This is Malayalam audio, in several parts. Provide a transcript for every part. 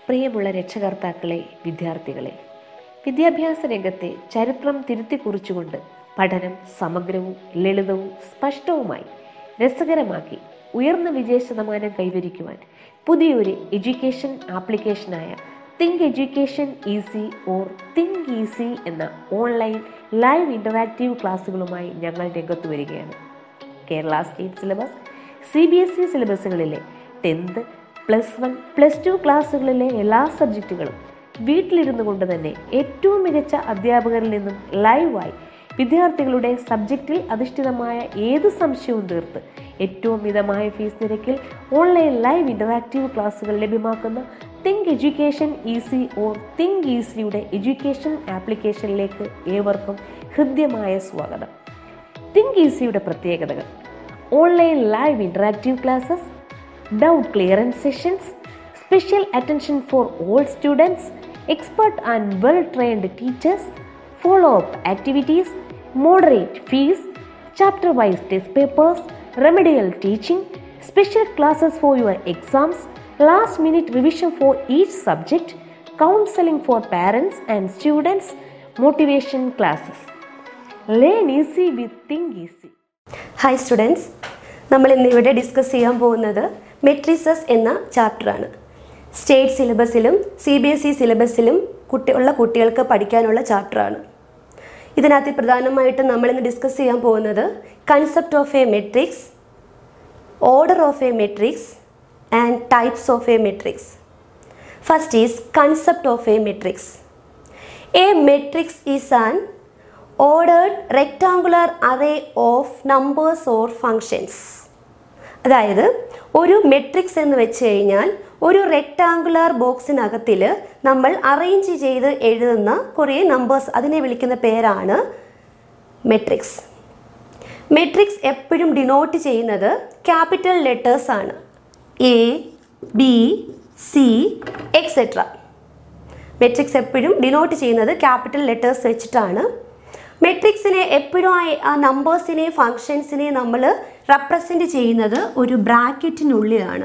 പ്രിയമുള്ള രക്ഷകർത്താക്കളെ വിദ്യാർത്ഥികളെ വിദ്യാഭ്യാസ രംഗത്തെ ചരിത്രം തിരുത്തി കുറിച്ചുകൊണ്ട് പഠനം സമഗ്രവും ലളിതവും സ്പഷ്ടവുമായി രസകരമാക്കി ഉയർന്ന വിജയ ശതമാനം കൈവരിക്കുവാൻ പുതിയൊരു എഡ്യൂക്കേഷൻ ആപ്ലിക്കേഷനായ Think Education Easy or Think Easy എന്ന ഓൺലൈൻ ലൈവ് ഇൻ്ററാക്റ്റീവ് ക്ലാസ്സുകളുമായി ഞങ്ങൾ രംഗത്ത് വരികയാണ് Kerala state syllabus C B S E സിലബസുകളിലെ tenth plus one plus two ക്ലാസ്സുകളിലെ എല്ലാ സബ്ജക്റ്റുകളും വീട്ടിലിരുന്നു കൊണ്ട് തന്നെ ഏറ്റവും മികച്ച അധ്യാപകരിൽ നിന്നും ലൈവായി വിദ്യാർത്ഥികളുടെ സബ്ജക്റ്റിൽ അധിഷ്ഠിതമായ ഏത് സംശയവും തീർത്ത് ഏറ്റവും മിതമായ ഫീസ് നിരക്കിൽ ഓൺലൈൻ ലൈവ് ഇൻ്ററാക്റ്റീവ് ക്ലാസ്സുകൾ ലഭ്യമാക്കുന്ന Think Education Easy or Think ഈസിയുടെ എഡ്യൂക്കേഷൻ ആപ്ലിക്കേഷനിലേക്ക് ഏവർക്കും ഹൃദ്യമായ സ്വാഗതം തിങ്ക് ഈസിയുടെ പ്രത്യേകതകൾ online live interactive classes doubt clearance sessions special attention for all students expert and well trained teachers follow up activities moderate fees chapter wise test papers remedial teaching special classes for your exams last minute revision for each subject counselling for parents and students motivation classes learn easy with Think Easy hi students നമ്മൾ ഇന്നിവിടെ ഡിസ്കസ് ചെയ്യാൻ പോകുന്നത് മെട്രിസസ് എന്ന ചാപ്റ്ററാണ് സ്റ്റേറ്റ് സിലബസിലും സി ബി എസ് ഇ സിലബസിലും കുട്ടി ഉള്ള കുട്ടികൾക്ക് പഠിക്കാനുള്ള ചാപ്റ്ററാണ് ഇതിനകത്ത് പ്രധാനമായിട്ടും നമ്മളിന്ന് ഡിസ്കസ് ചെയ്യാൻ പോകുന്നത് concept of a matrix order of a matrix and types of a matrix first is concept of a matrix a matrix is an ordered rectangular array of numbers or functions അതായത് ഒരു മെട്രിക്സ് എന്ന് വെച്ച് കഴിഞ്ഞാൽ ഒരു റെക്ടാങ്കുലർ ബോക്സിനകത്തിൽ നമ്മൾ അറേഞ്ച് ചെയ്ത് എഴുതുന്ന കുറേ നമ്പേഴ്സ് അതിനെ വിളിക്കുന്ന പേരാണ് മെട്രിക്സ് മെട്രിക്സ് എപ്പോഴും ഡിനോട്ട് ചെയ്യുന്നത് ക്യാപിറ്റൽ ലെറ്റേഴ്സ് ആണ് A B C et cetera matrix എപ്പോഴും ഡിനോട്ട് ചെയ്യുന്നത് ക്യാപിറ്റൽ ലെറ്റേഴ്സ് വെച്ചിട്ടാണ് മെട്രിക്സിനെ എപ്പോഴും ആ നമ്പേഴ്സിനെ ഫങ്ഷൻസിനെ നമ്മൾ റെപ്രസെൻ്റ് ചെയ്യുന്നത് ഒരു ബ്രാക്കറ്റിനുള്ളിലാണ്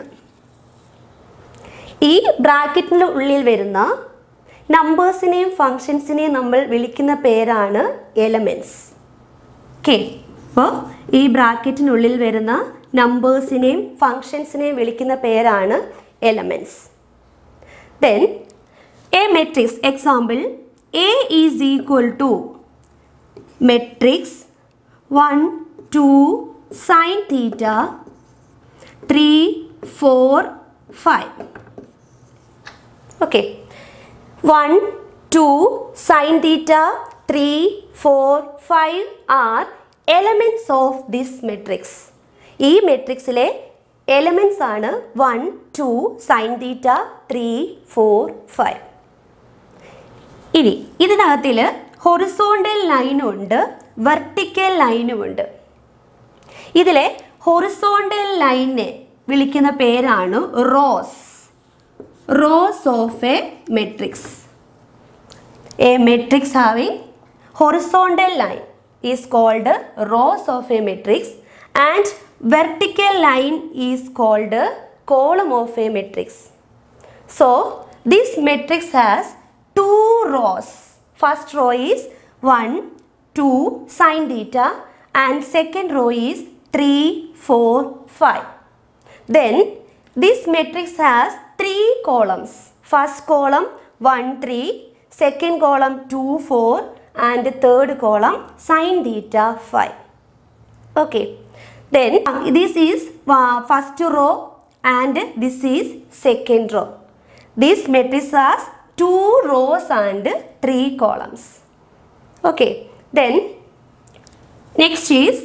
ഈ ബ്രാക്കറ്റിൻ്റെ ഉള്ളിൽ വരുന്ന നമ്പേഴ്സിനെയും ഫങ്ഷൻസിനെയും നമ്മൾ വിളിക്കുന്ന പേരാണ് എലമെൻറ്റ്സ് ഓക്കെ അപ്പോൾ ഈ ബ്രാക്കറ്റിനുള്ളിൽ വരുന്ന നമ്പേഴ്സിനെയും ഫങ്ഷൻസിനെയും വിളിക്കുന്ന പേരാണ് elements then a matrix example A is equal to matrix one two sine theta three four five okay one two sine theta three four five are elements of this matrix ഈ മെട്രിക്സിലെ എലമെൻറ്റ്സ് ആണ് one two sine theta three four five ഇനി ഇതിനകത്തിൽ ഹൊറിസോണ്ടൽ ലൈനും ഉണ്ട് വെർട്ടിക്കൽ ലൈനും ഉണ്ട് ഇതിലെ ഹൊറിസോണ്ടൽ ലൈനെ വിളിക്കുന്ന പേരാണ് rows rows of a matrix a matrix having horizontal line is called rows of a matrix and vertical line is called column of a matrix So this matrix has two rows. First row is 1, 2 sin theta and second row is 3, 4, 5. Then this matrix has three columns. First column 1, 3, second column 2, 4 and third column sin theta 5. Okay. Then uh, this is uh, first row and this is second row. This matrix has two rows and three columns. Okay. Then next is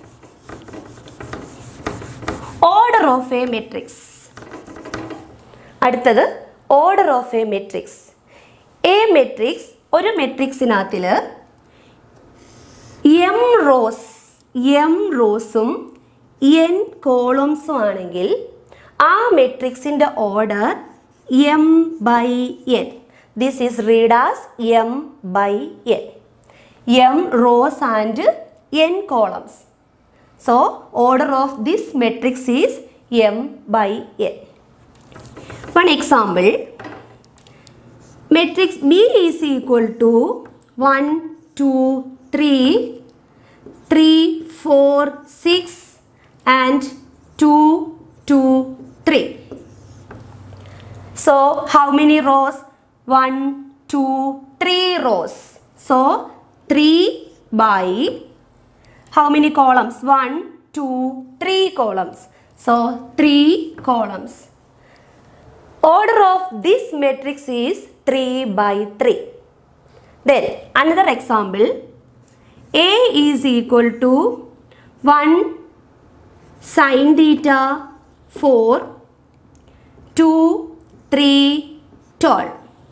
order of a matrix. അടുത്തത് order of a matrix a matrix ഒരു മെട്രിക്സിനകത്തിൽ എം റോസ് എം റോസും എൻ കോളംസും ആണെങ്കിൽ ആ മെട്രിക്സിൻ്റെ order M by N this is read as M by N M rows and N columns so order of this matrix is M by N One example matrix B is equal to 1, 2, 3, 3, 4, 6 and 2, 2, 3. So how many rows? 1, 2, 3 rows. So 3 by how many columns? 1, 2, 3 columns. So 3 columns. Order of this matrix is 3 by 3. Then another example. A is equal to 1 sine theta 4 2 3 12.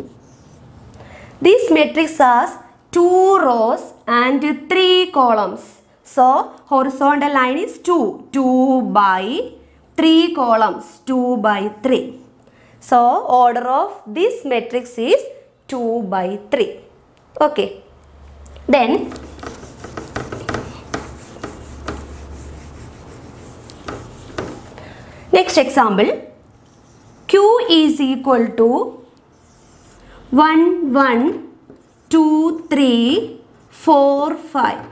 This matrix has 2 rows and 3 columns. So horizontal line is 2. 2 by 3 columns. 2 by 3. So order of this matrix is 2 by 3. Okay. Then next example Q is equal to 1 1 2 3 4 5.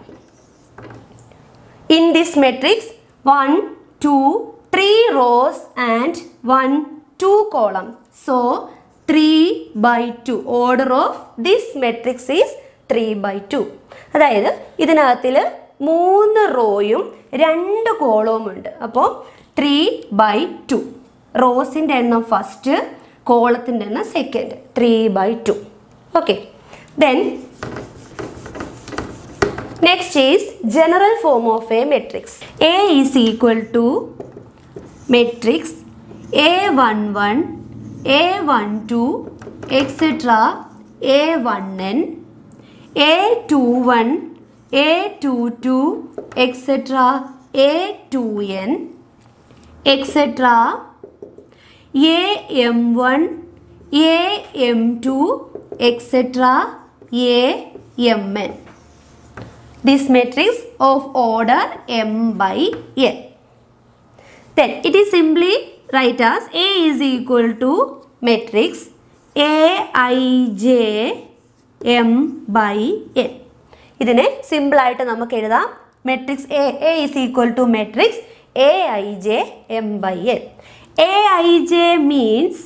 In this matrix 1 2 3 rows and 1 2 column. So 3 by 2 order of this matrix is 3 by 2. അതായത് ഇതിനകത്തിൽ മൂന്ന് റോയും രണ്ട് കോളവും ഉണ്ട് അപ്പോൾ ത്രീ ബൈ ടു റോസിൻ്റെ എണ്ണം ഫസ്റ്റ് കോളത്തിൻ്റെ എണ്ണം second three by two okay then next is general form of a matrix A is equal to matrix A one one A one two et cetera A one N A two one A two two et cetera A two N et cetera A M one A M two et cetera A M N this matrix of order m by n. Then it is simply write as A is equal to matrix A I J M by n. ഇതിനെ സിമ്പിൾ ആയിട്ട് നമുക്ക് എഴുതാം matrix A A is equal to matrix A I J M by N A I J means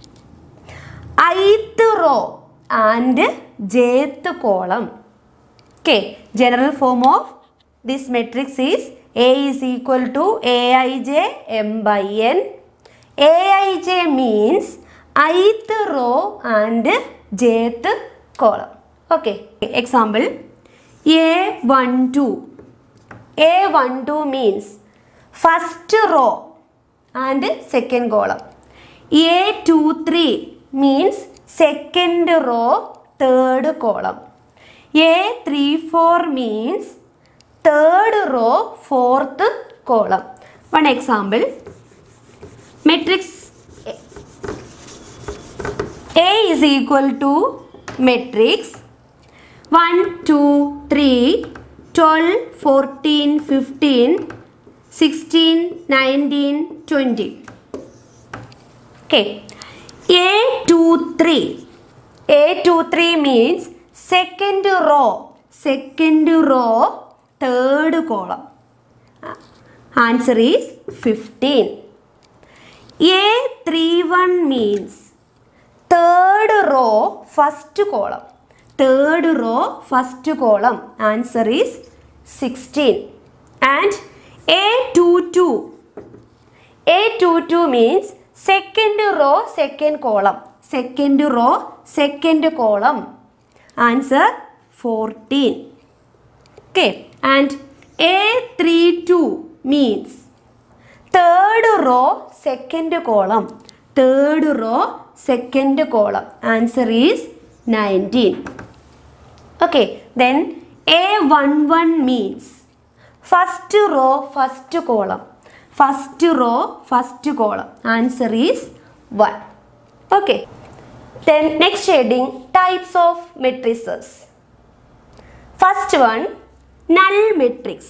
ith row and jth column Okay, general form of this matrix is A is equal to Aij m by n. Aij means ith row and jth column. Okay, example A12. A12 means first row and second column. A23 means second row, third column. A34 means third row, fourth column. One example. Matrix A is equal to matrix 1, 2, 3, 12, 14, 15, 16, 19, 20. Okay. A23. A23 means second row. Second row, third column. Answer is 15. A31 means third row, first column. Third row, first column. Answer is 16. And A22. A22 means second row, second column. Second row, second column. Answer 14. Okay. And A32 means third row, second column. Third row, second column. Answer is 19. Okay. Then A11 means first row, first column. First row, first column. Answer is 1. Okay. Then next heading types of matrices. First one null matrix.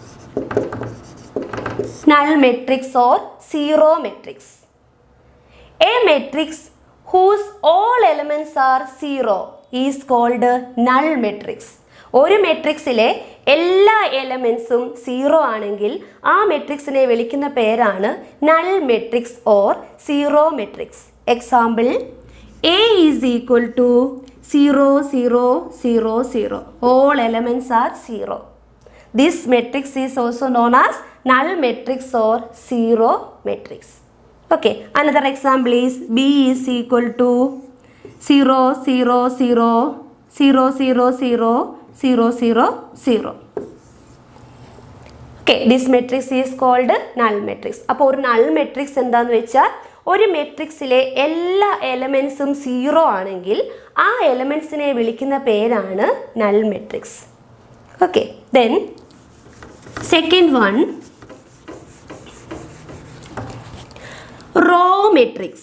Null matrix or zero matrix. A matrix whose all elements are zero is called null matrix ഒരു മെട്രിക്സിലെ എല്ലാ എലമെന്റ്സും സീറോ ആണെങ്കിൽ ആ മെട്രിക്സിനെ വിളിക്കുന്ന പേരാണ് null matrix or zero matrix example A is equal to zero zero zero zero all elements are zero This matrix is also known as null matrix or zero matrix. Okay, another example is B is equal to 0, 0, 0, 0, 0, 0, 0, 0, 0. Okay this matrix is called null matrix അപ്പോൾ ഒരു നൾ മെട്രിക്സ് എന്താന്ന് വെച്ചാൽ ഒരു മെട്രിക്സിലെ എല്ലാ എലമെൻസും സീറോ ആണെങ്കിൽ ആ എലമെൻസിനെ വിളിക്കുന്ന പേരാണ് null matrix okay then second one row matrix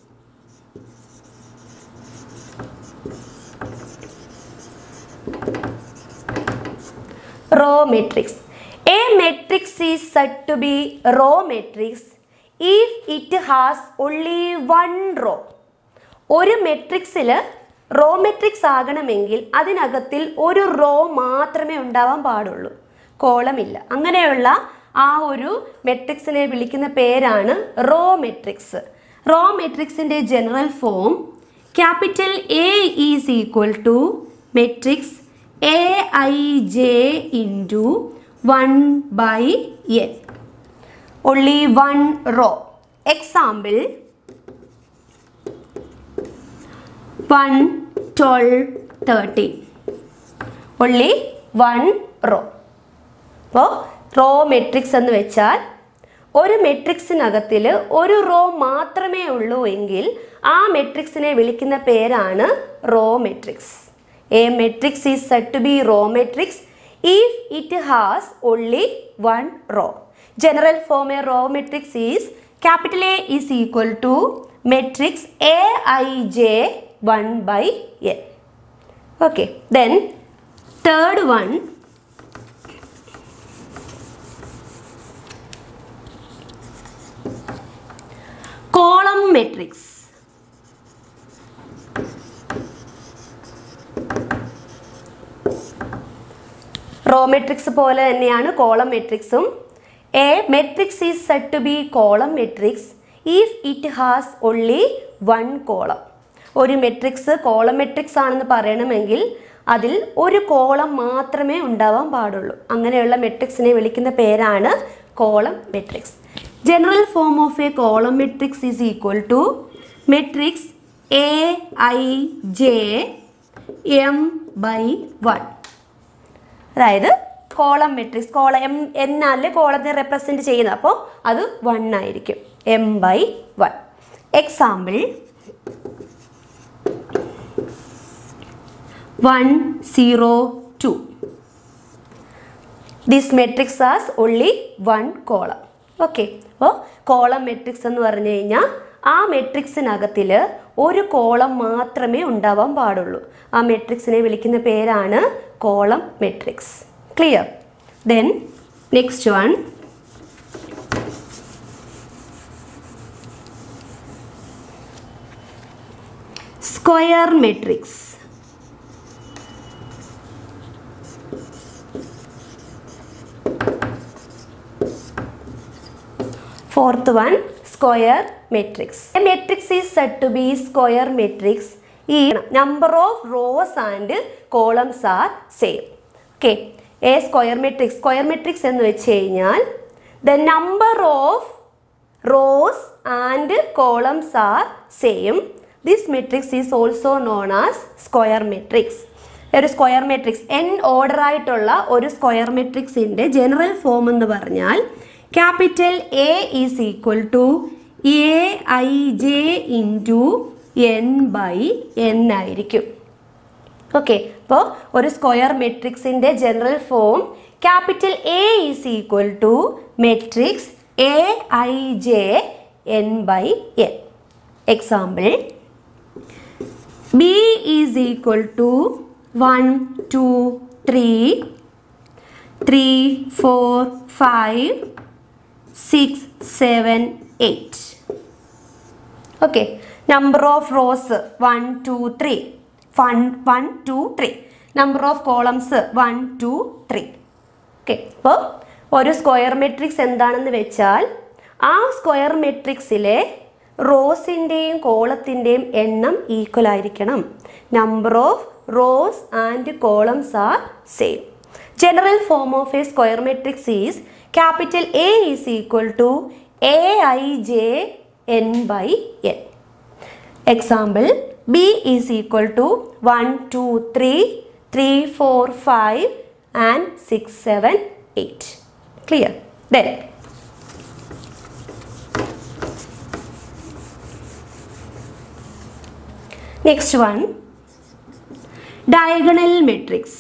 row matrix. A matrix is said to be row matrix if it has only one row. ഒരു മെട്രിക്സിൽ റോ മെട്രിക്സ് ആകണമെങ്കിൽ അതിനകത്തിൽ ഒരു റോ മാത്രമേ ഉണ്ടാവാൻ പാടുള്ളൂ കോളമില്ല അങ്ങനെയുള്ള ആ ഒരു മെട്രിക്സിനെ വിളിക്കുന്ന പേരാണ് റോ മെട്രിക്സ് റോ മെട്രിക്സിൻ്റെ general form capital A is equal to matrix A I J into one by N only one row. Example 1, 12, 13. Only one row. അപ്പോൾ റോ മെട്രിക്സ് എന്ന് വെച്ചാൽ ഒരു മെട്രിക്സിനകത്തിൽ ഒരു റോ മാത്രമേ ഉള്ളൂ എങ്കിൽ ആ മെട്രിക്സിനെ വിളിക്കുന്ന പേരാണ് row matrix a matrix is said to be row matrix if it has only one row. General form a row matrix is capital A is equal to matrix Aij 1 by n. Okay, then third one column matrix. Row matrix പോലെ തന്നെയാണ് കോളം മെട്രിക്സും a matrix is said to be column matrix if it has only one column ഒരു മെട്രിക്സ് കോളം മെട്രിക്സ് ആണെന്ന് പറയണമെങ്കിൽ അതിൽ ഒരു കോളം മാത്രമേ ഉണ്ടാവാൻ പാടുള്ളൂ അങ്ങനെയുള്ള മെട്രിക്സിനെ വിളിക്കുന്ന പേരാണ് column matrix general form of a column matrix is equal to matrix A I J M by one അതായത് കോളം മെട്രിക്സ് കോളം എം എന്നാല് കോളത്തെ റെപ്രസെൻറ്റ് ചെയ്യുന്നത് അപ്പോൾ അത് വൺ ആയിരിക്കും M by one example one zero two this matrix as only one column okay അപ്പോൾ കോളം മെട്രിക്സ് എന്ന് പറഞ്ഞു കഴിഞ്ഞാൽ ആ മെട്രിക്സിനകത്തിൽ ഒരു കോളം മാത്രമേ ഉണ്ടാവാൻ പാടുള്ളൂ ആ മെട്രിക്സിനെ വിളിക്കുന്ന പേരാണ് column matrix clear then next one square matrix Fourth one, square matrix. A matrix is said to be square matrix if number of rows and columns are same. Okay. A square matrix, square matrix എന്ന് വെച്ച് കഴിഞ്ഞാൽ the number of rows and columns are same. This matrix is also known as square matrix. ഒരു സ്ക്വയർ മെട്രിക്സ് എൻ ഓർഡർ ആയിട്ടുള്ള ഒരു സ്ക്വയർ മെട്രിക്സിൻ്റെ ജനറൽ ഫോം എന്ന് പറഞ്ഞാൽ capital A is equal to A I J into N by N ആയിരിക്കും ഓക്കെ അപ്പോൾ ഒരു സ്ക്വയർ മെട്രിക്സിൻ്റെ general form capital A is equal to matrix A I J N by N example B is equal to one two three three four five six seven eight okay number of rows one two three one one two three number of columns one two three okay അപ്പോൾ ഒരു സ്ക്വയർ മെട്രിക്സ് എന്താണെന്ന് വെച്ചാൽ ആ സ്ക്വയർ മെട്രിക്സിലെ റോസിൻ്റെയും കോളത്തിൻ്റെയും എണ്ണം ഈക്വൽ ആയിരിക്കണം number of rows and columns are same general form of a square matrix is capital A is equal to A I J N by N example B is equal to one two three three four five and six seven eight clear then next one diagonal matrix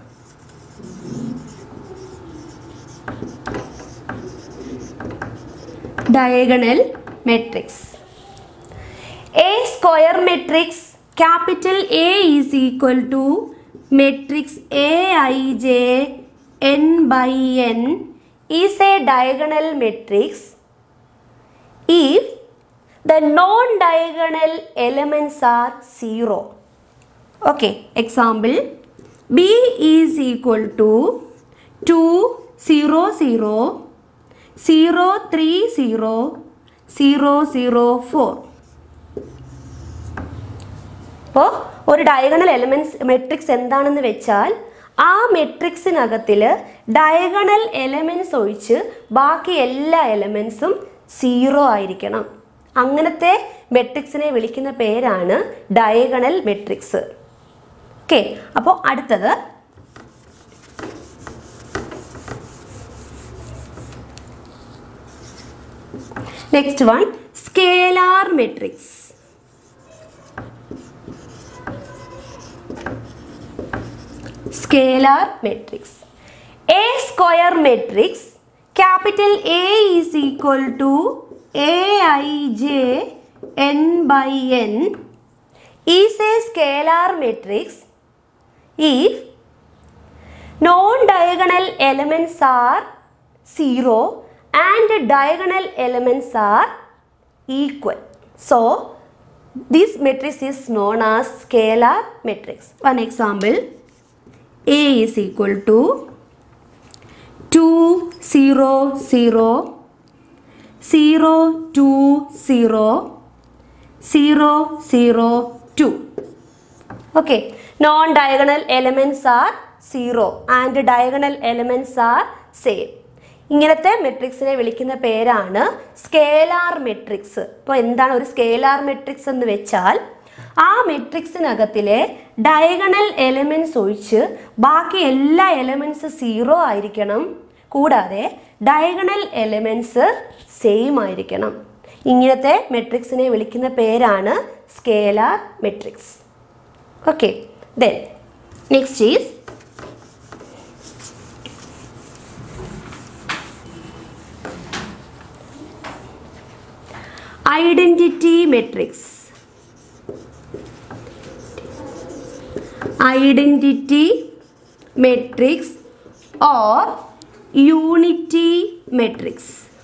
diagonal matrix. A square matrix capital A is equal to matrix Aij n by n is a diagonal matrix if the non-diagonal elements are 0. Okay, example B is equal to 2, 0, 0, 0, 3, 0, 0, 0, 4. അപ്പോൾ ഒരു ഡയഗണൽ എലമെൻറ്റ്സ് മെട്രിക്സ് എന്താണെന്ന് വെച്ചാൽ ആ മെട്രിക്സിനകത്തിൽ ഡയഗണൽ എലമെൻറ്റ്സ് ഒഴിച്ച് ബാക്കി എല്ലാ എലമെൻസും സീറോ ആയിരിക്കണം അങ്ങനത്തെ മെട്രിക്സിനെ വിളിക്കുന്ന പേരാണ് ഡയഗണൽ മെട്രിക്സ് ഓക്കെ അപ്പോൾ അടുത്തത് next one scalar matrix scalar matrix. A square matrix capital A is equal to Aij n by n is a scalar matrix if non-diagonal elements are 0 and diagonal elements are equal. So, this matrix is known as scalar matrix. One example a is equal to 2 0 0 0 2 0 0 0 2 okay non diagonal elements are 0 and diagonal elements are same ഇങ്ങനത്തെ മെട്രിക്സിനെ വിളിക്കുന്ന പേരാണ് സ്കേലാർ മെട്രിക്സ് ഇപ്പോൾ എന്താണ് ഒരു സ്കേലാർ മെട്രിക്സ് എന്ന് വെച്ചാൽ ആ മെട്രിക്സിനകത്തിലെ ഡയഗണൽ എലമെൻറ്റ്സ് ഒഴിച്ച് ബാക്കി എല്ലാ എലമെൻറ്റ്സ് സീറോ ആയിരിക്കണം കൂടാതെ ഡയഗണൽ എലമെൻറ്റ്സ് സെയിം ആയിരിക്കണം ഇങ്ങനത്തെ മെട്രിക്സിനെ വിളിക്കുന്ന പേരാണ് scalar matrix okay then next is identity matrix identity matrix or unity matrix.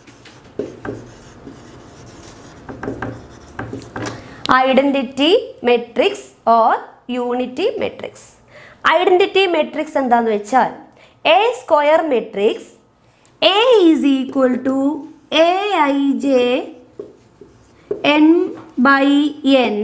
Identity matrix or unity matrix. Identity matrix എന്താന്ന് വെച്ചാൽ a square matrix A is equal to A I J N by N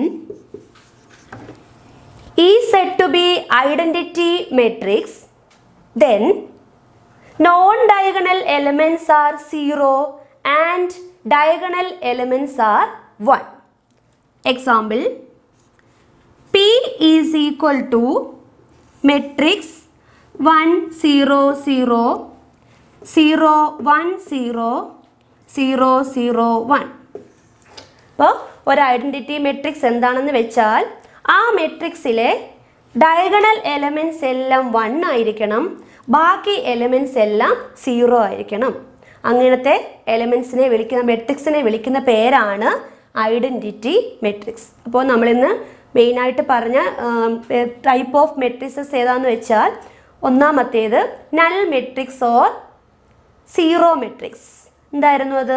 is said to be identity matrix then non-diagonal elements are 0 and diagonal elements are 1 example p is equal to matrix 1 0 0 0 1 0 0 0 1 അപ്പോൾ ഒരു ഐഡൻറ്റിറ്റി മെട്രിക്സ് എന്താണെന്ന് വെച്ചാൽ ആ മെട്രിക്സിലെ ഡയഗണൽ എലമെൻറ്റ്സ് എല്ലാം വൺ ആയിരിക്കണം ബാക്കി എലമെൻറ്റ്സ് എല്ലാം സീറോ ആയിരിക്കണം അങ്ങനത്തെ എലമെൻറ്റ്സിനെ വിളിക്കുന്ന മെട്രിക്സിനെ വിളിക്കുന്ന പേരാണ് ഐഡൻറ്റിറ്റി മെട്രിക്സ് അപ്പോൾ നമ്മളിന്ന് മെയിനായിട്ട് പറഞ്ഞ ടൈപ്പ് ഓഫ് മെട്രിക്സസ് ഏതാന്ന് വെച്ചാൽ ഒന്നാമത്തേത് നൽ മെട്രിക്സ് ഓർ സീറോ മെട്രിക്സ് എന്തായിരുന്നു അത്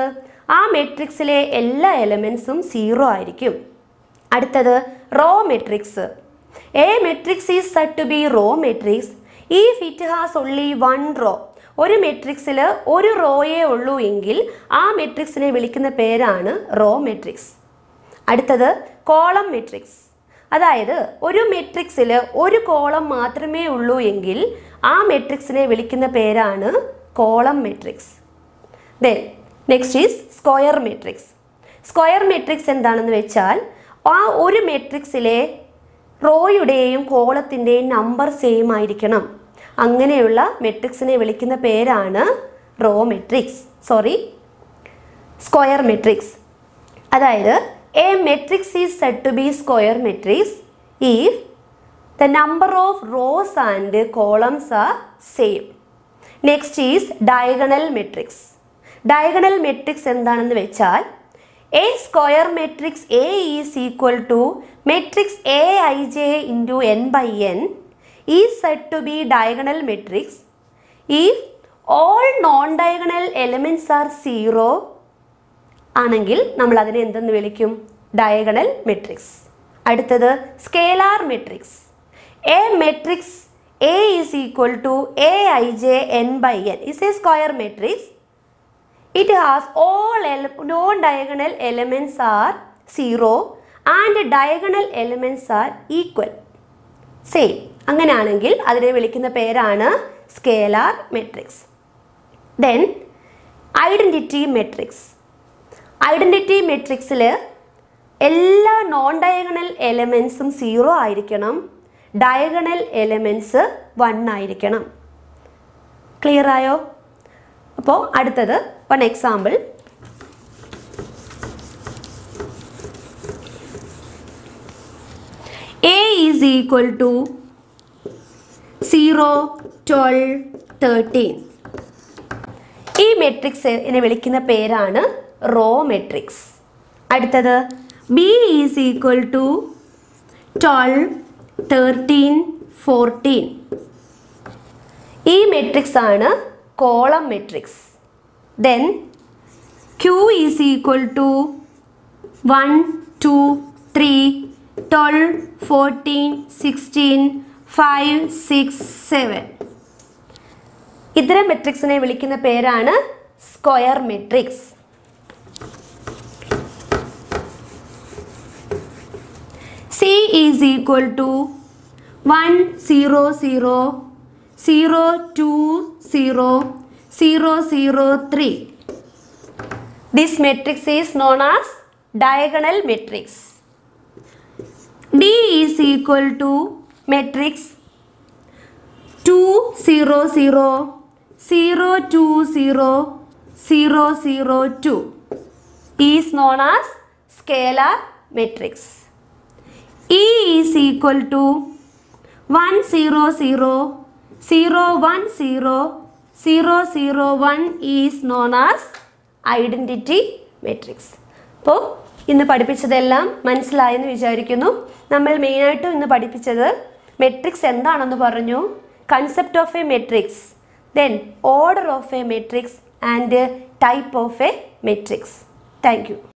ആ മെട്രിക്സിലെ എല്ലാ എലമെൻസും സീറോ ആയിരിക്കും അടുത്തത് row matrix a matrix is said to be row matrix if it has only one row ഒരു മെട്രിക്സിൽ ഒരു റോയേ ഉള്ളൂ എങ്കിൽ ആ മെട്രിക്സിനെ വിളിക്കുന്ന പേരാണ് റോ മെട്രിക്സ് അടുത്തത് കോളം മെട്രിക്സ് അതായത് ഒരു മെട്രിക്സിൽ ഒരു കോളം മാത്രമേ ഉള്ളൂ എങ്കിൽ ആ മെട്രിക്സിനെ വിളിക്കുന്ന പേരാണ് column matrix then next is square matrix square matrix എന്താണെന്ന് വെച്ചാൽ ആ ഒരു മെട്രിക്സിലെ റോയുടെയും കോളത്തിൻ്റെയും നമ്പർ സെയിം ആയിരിക്കണം അങ്ങനെയുള്ള മെട്രിക്സിനെ വിളിക്കുന്ന പേരാണ് row matrix sorry square matrix അതായത് a matrix is said to be square matrix if the number of rows and columns are same next is diagonal matrix diagonal matrix എന്താണെന്ന് വെച്ചാൽ a square matrix A is equal to matrix A I J into N by N is said to be diagonal matrix if all non diagonal elements are zero ആണെങ്കിൽ നമ്മൾ അതിനെ എന്തെന്ന് വിളിക്കും ഡയഗണൽ മെട്രിക്സ് അടുത്തത് scalar matrix a matrix A is equal to A I J N by N is a square matrix it has all non diagonal elements are zero and diagonal elements are equal same അങ്ങനെയാണെങ്കിൽ അതിനെ വിളിക്കുന്ന പേരാണ് scalar matrix then identity matrix identity മെട്രിക്സിൽ എല്ലാ നോൺ ഡയഗണൽ എലമെൻസും സീറോ ആയിരിക്കണം ഡയഗണൽ എലമെൻസ് വൺ ആയിരിക്കണം ക്ലിയർ ആയോ അപ്പോൾ അടുത്തത് one example A is equal to zero twelve thirteen ഈ മെട്രിക്സിനെ വിളിക്കുന്ന പേരാണ് റോ മെട്രിക്സ് അടുത്തത് B is equal to twelve thirteen fourteen ഈ മെട്രിക്സ് ആണ് column matrix then Q is equal to one two three twelve fourteen sixteen five six seven ഇത്തരം മെട്രിക്സിനെ വിളിക്കുന്ന പേരാണ് square matrix C is equal to one zero zero zero two zero zero zero three this matrix is known as diagonal matrix D is equal to matrix two zero zero zero two zero zero zero two is known as scalar matrix E is equal to one zero zero zero one zero zero zero one is known as identity matrix അപ്പോൾ ഇന്ന് പഠിപ്പിച്ചതെല്ലാം മനസ്സിലായെന്ന് വിചാരിക്കുന്നു നമ്മൾ മെയിനായിട്ടും ഇന്ന് പഠിപ്പിച്ചത് മെട്രിക്സ് എന്താണെന്ന് പറഞ്ഞു concept of a matrix then order of a matrix and type of a matrix thank U